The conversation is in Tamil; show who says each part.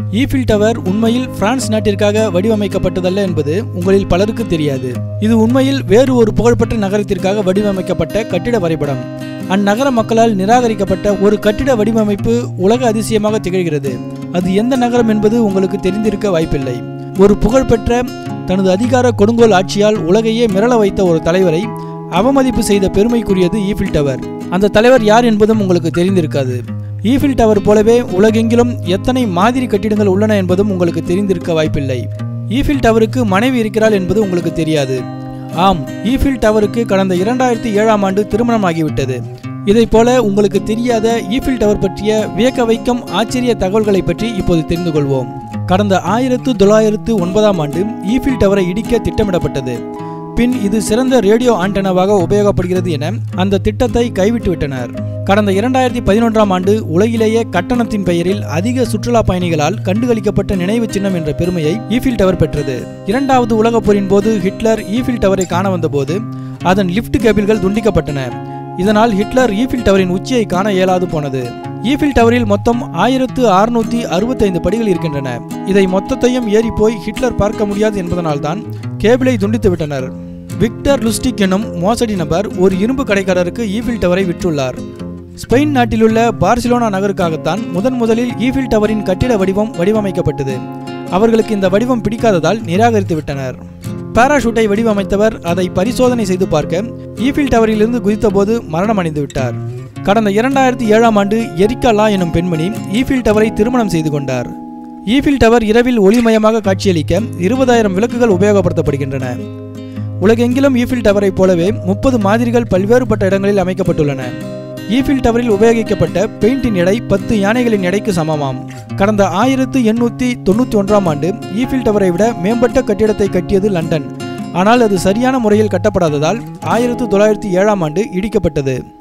Speaker 1: ஈஃபில் டவர் உண்மையில் பிரான்ஸ் நாட்டிற்காக வடிவமைக்கப்பட்டதல்ல என்பது உங்களில் பலருக்கு தெரியாது இது உண்மையில் வேறு ஒரு புகழ்பெற்ற நகரத்திற்காக வடிவமைக்கப்பட்ட கட்டிட வரைபடம் அந்நகர மக்களால் நிராகரிக்கப்பட்ட ஒரு கட்டிட வடிவமைப்பு உலக அதிசயமாக திகழ்கிறது அது எந்த நகரம் என்பது உங்களுக்கு தெரிந்திருக்க வாய்ப்பில்லை ஒரு புகழ்பெற்ற தனது அதிகார கொடுங்கோல் ஆட்சியால் உலகையே மிரள வைத்த ஒரு தலைவரை அவமதிப்பு செய்த பெருமைக்குரியது ஈஃபில் டவர் அந்த தலைவர் யார் என்பதும் உங்களுக்கு தெரிந்திருக்காது ஈஃபில் டவர் போலவே உலகெங்கிலும் எத்தனை மாதிரி கட்டிடங்கள் உள்ளன என்பதும் உங்களுக்கு தெரிந்திருக்க வாய்ப்பில்லை ஈஃபில் டவருக்கு மனைவி இருக்கிறாள் என்பது உங்களுக்கு தெரியாது ஆம் ஈஃபில் டவருக்கு கடந்த இரண்டாயிரத்தி ஏழாம் ஆண்டு திருமணம் ஆகிவிட்டது இதைப் போல உங்களுக்கு தெரியாத ஈஃபில் டவர் பற்றிய வியக்க வைக்கும் ஆச்சரிய தகவல்களை பற்றி இப்போது தெரிந்து கொள்வோம் கடந்த ஆயிரத்து தொள்ளாயிரத்து ஒன்பதாம் ஆண்டு ஈஃபில் டவரை இடிக்க திட்டமிடப்பட்டது பின் இது சிறந்த ரேடியோ ஆண்டனாவாக உபயோகப்படுகிறது என அந்த திட்டத்தை கைவிட்டு விட்டனர் கடந்த இரண்டாயிரத்தி பதினொன்றாம் ஆண்டு உலகிலேயே கட்டணத்தின் பெயரில் அதிக சுற்றுலா பயணிகளால் கண்டுகளிக்கப்பட்ட நினைவு சின்னம் என்ற பெருமையை ஈஃபில் டவர் பெற்றது இரண்டாவது உலகப் போரின் போது ஹிட்லர் ஈஃபில் டவரை காண வந்தபோது அதன் லிஃப்ட் கேபிள்கள் துண்டிக்கப்பட்டன இதனால் ஹிட்லர் ஈஃபில் டவரின் உச்சியை காண இயலாது போனது ஈஃபில் டவரில் மொத்தம் ஆயிரத்து அறுநூத்தி அறுபத்தைந்து படிகள் இருக்கின்றன இதை மொத்தத்தையும் ஏறி போய் ஹிட்லர் பார்க்க முடியாது என்பதனால்தான் கேபிளை துண்டித்து விட்டனர் விக்டர் லுஸ்டிக் எனும் மோசடி நபர் ஒரு இரும்பு கடைக்காரருக்கு ஈஃபில் டவரை விற்றுள்ளார் ஸ்பெயின் நாட்டிலுள்ள பார்சிலோனா நகருக்காகத்தான் முதன் முதலில் ஈஃபில் டவரின் கட்டிட வடிவம் வடிவமைக்கப்பட்டது அவர்களுக்கு இந்த வடிவம் பிடிக்காததால் நிராகரித்து விட்டனர் பாராஷூட்டை வடிவமைத்தவர் அதை பரிசோதனை செய்து பார்க்க ஈஃபில் டவரிலிருந்து குதித்தபோது மரணமடைந்து விட்டார் கடந்த இரண்டாயிரத்தி ஏழாம் ஆண்டு எரிக்கா லா எனும் பெண்மணி ஈஃபில் டவரை திருமணம் செய்து கொண்டார் ஈஃபில் டவர் இரவில் ஒளிமயமாக காட்சியளிக்க இருபதாயிரம் விளக்குகள் உபயோகப்படுத்தப்படுகின்றன உலகெங்கிலும் ஈஃபில் டவரை போலவே முப்பது மாதிரிகள் பல்வேறுபட்ட இடங்களில் அமைக்கப்பட்டுள்ளன ஈஃபில் டவரில் உபயோகிக்கப்பட்ட பெயிண்டின் எடை பத்து யானைகளின் எடைக்கு சமமாம் கடந்த ஆயிரத்து எண்ணூற்றி தொண்ணூற்றி ஒன்றாம் ஆண்டு ஈஃபில் டவரை விட மேம்பட்ட கட்டிடத்தை கட்டியது லண்டன் ஆனால் அது சரியான முறையில் கட்டப்படாததால் ஆயிரத்து தொள்ளாயிரத்தி ஏழாம் ஆண்டு இடிக்கப்பட்டது